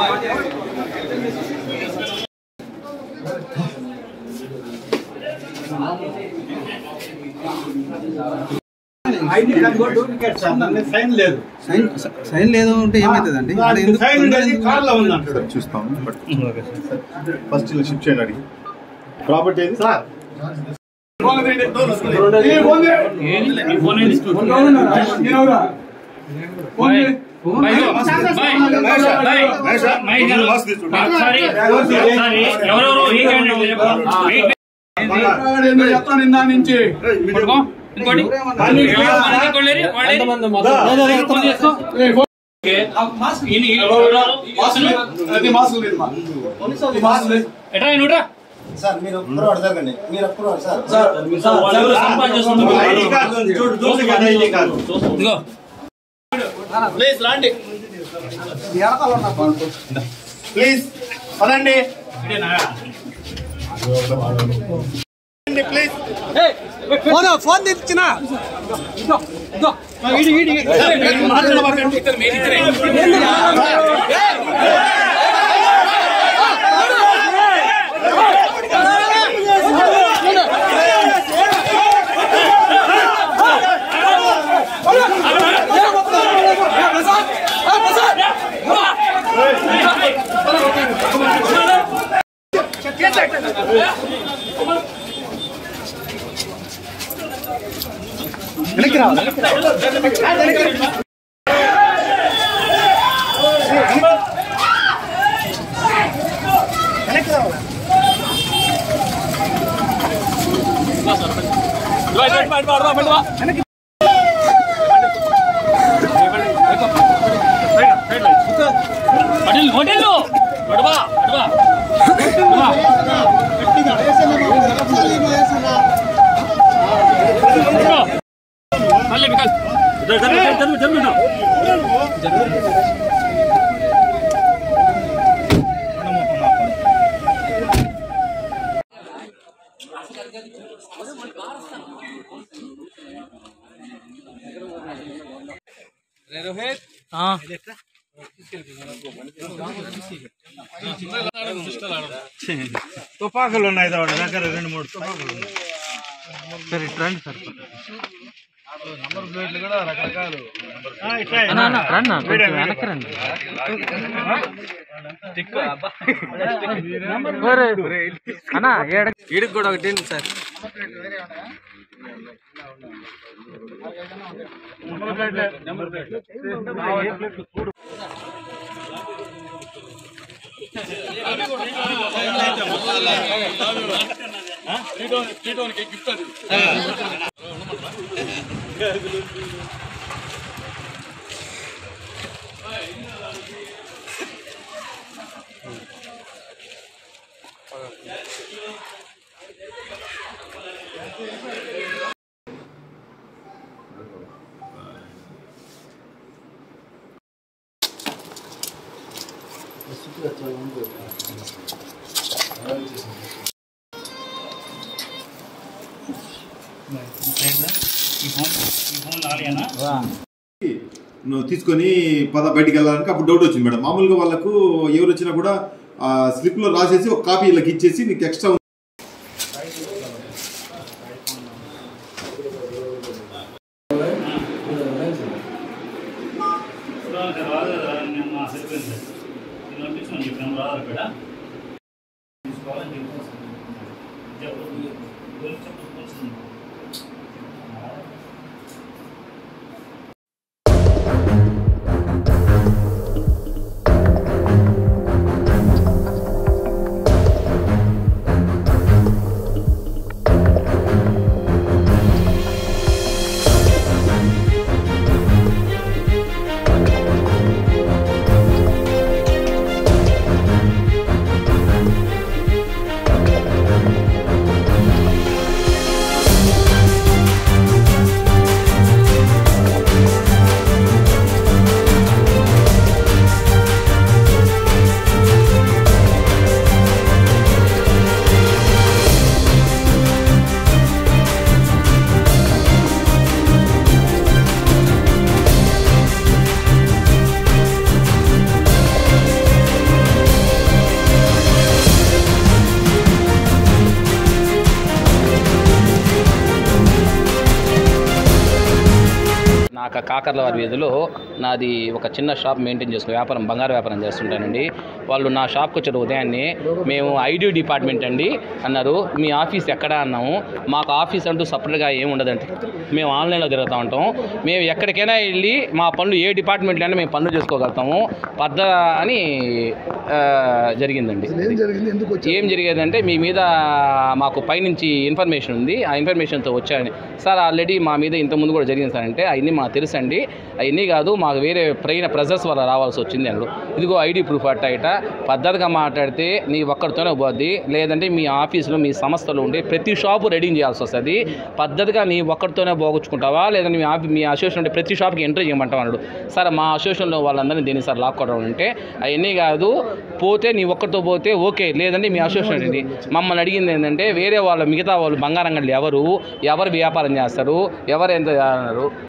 ID card కూడా duplicate sir దాని మీద సైన్ లేదు సైన్ సైన్ లేదు అంటే ఏమవుతుందండి ఆడ దానికి ఎందుకు- సైన్ ఉండేది కార్లో ఉందంట సార్ చూస్తాం బట్ ఫస్ట్ ఇలా షిఫ్ట్ చేయండి అడిగి ప్రాపర్టీ ఏది సార్ ఎవరెవరు ఈ క్యాండిడేట్ చెప్తాను ఇందా నుంచి పట్టుకో ఇంకోటి ఇంకోటి అది మాస్క్ లేదు మా. ఈ మాస్క్ లేదు. ఎట్రా నువ్వురా సార్ మీరు ఒక్కరు జరగండి మీరు ఒక్కరు సార్ వాళ్ళు సంపాదించేస్తున్నారు. ఐడి కార్డు ఉంది. చూడు డూప్లికేట్ ఐడి కార్డు ఇదిగో ప్లీజ్ పదండి ప్లీజ్ హోటల్ హోటల్ నడువా నడువా మళ్ళీ వికాస్ జరుగు జరుగు జరుగు తుపాకులు ఉన్నాయి వాడి దగ్గర రెండు మూడు తుపాకులు ఉన్నాయి సరే ఇటు రండి సార్ నంబర్ ప్లేట్లు కూడా రకరకాలు ఆ, ఇట్లా అన్న, అన్న, రండి అన్న, కొంచెం వెనక్కి రండి ఒరే, అన్న ఏడ ఈడికి కూడా ఒకటి ఏంటి సార్ నంబర్ ప్లేట్లే నంబర్ ప్లేట్లు ఏ ప్లేట్లు చూడు నువ్వు తీసుకొని పద బయటికి వెళ్ళడానికి అప్పుడు డౌట్ వచ్చింది మేడం మామూలుగా వాళ్ళకు ఎవరు వచ్చినా కూడా ఆ స్లిప్ లో రాసేసి ఒక కాపీ వీళ్ళకి ఇచ్చేసి నీకు ఎక్స్ట్రా నాకు కాకర్లవారి వీధిలో నాది ఒక చిన్న షాప్ మెయింటైన్ చేసుకుని వ్యాపారం బంగారు వ్యాపారం చేస్తుంటానండి వాళ్ళు నా షాప్కి వచ్చారు ఉదయాన్నే మేము ఐడి డిపార్ట్మెంట్ అండి అన్నారు మీ ఆఫీస్ ఎక్కడ అన్నాము మాకు ఆఫీస్ అంటూ సపరేట్గా ఏమి ఉండదండి మేము ఆన్లైన్లో తిరుగుతూ ఉంటాం మేము ఎక్కడికైనా వెళ్ళి మా పనులు ఏ డిపార్ట్మెంట్లో అయినా మేము పనులు చేసుకోగలుగుతాము పద్ద అని ఆ, జరిగిందండి ఏం జరిగేదంటే మీ మీద మాకు పైనుంచి ఇన్ఫర్మేషన్ ఉంది ఆ ఇన్ఫర్మేషన్తో వచ్చాయని సార్ ఆల్రెడీ మా మీద ఇంతకుముందు కూడా జరిగింది సార్ అంటే అవన్నీ మాకు తెలుసు అండి అవన్నీ కాదు మాకు వేరే ప్రైన ప్రెజర్స్ వల్ల రావాల్సి వచ్చింది అన్నాడు ఇదిగో ఐడి ప్రూఫ్ అట్ట ఇట పద్ధతిగా మాట్లాడితే నీ ఒక్కడితోనే పోద్ది లేదంటే మీ ఆఫీసులో మీ సంస్థలో ఉండే ప్రతి షాపు రెడీ చేయాల్సి వస్తుంది పద్ధతిగా నీ ఒక్కడితోనే పోగొచ్చుకుంటావా లేదంటే మీ ఆఫీ మీ అసోసియేషన్ ఉండే ప్రతి షాప్కి ఎంట్రీ చేయమంటావు అన్నాడు సార్ మా అసోసియేషన్లో వాళ్ళందరినీ దేని సార్ లాక్కోవడం అంటే అవన్నీ కాదు పోతే నీ ఒక్కరితో పోతే ఓకే లేదంటే మీ అసోసియేషన్ అండి మమ్మల్ని అడిగింది ఏంటంటే వేరే వాళ్ళు మిగతా వాళ్ళు బంగారం గంటలు ఎవరు ఎవరు వ్యాపారం చేస్తారు ఎవరు ఎంత అన్నారు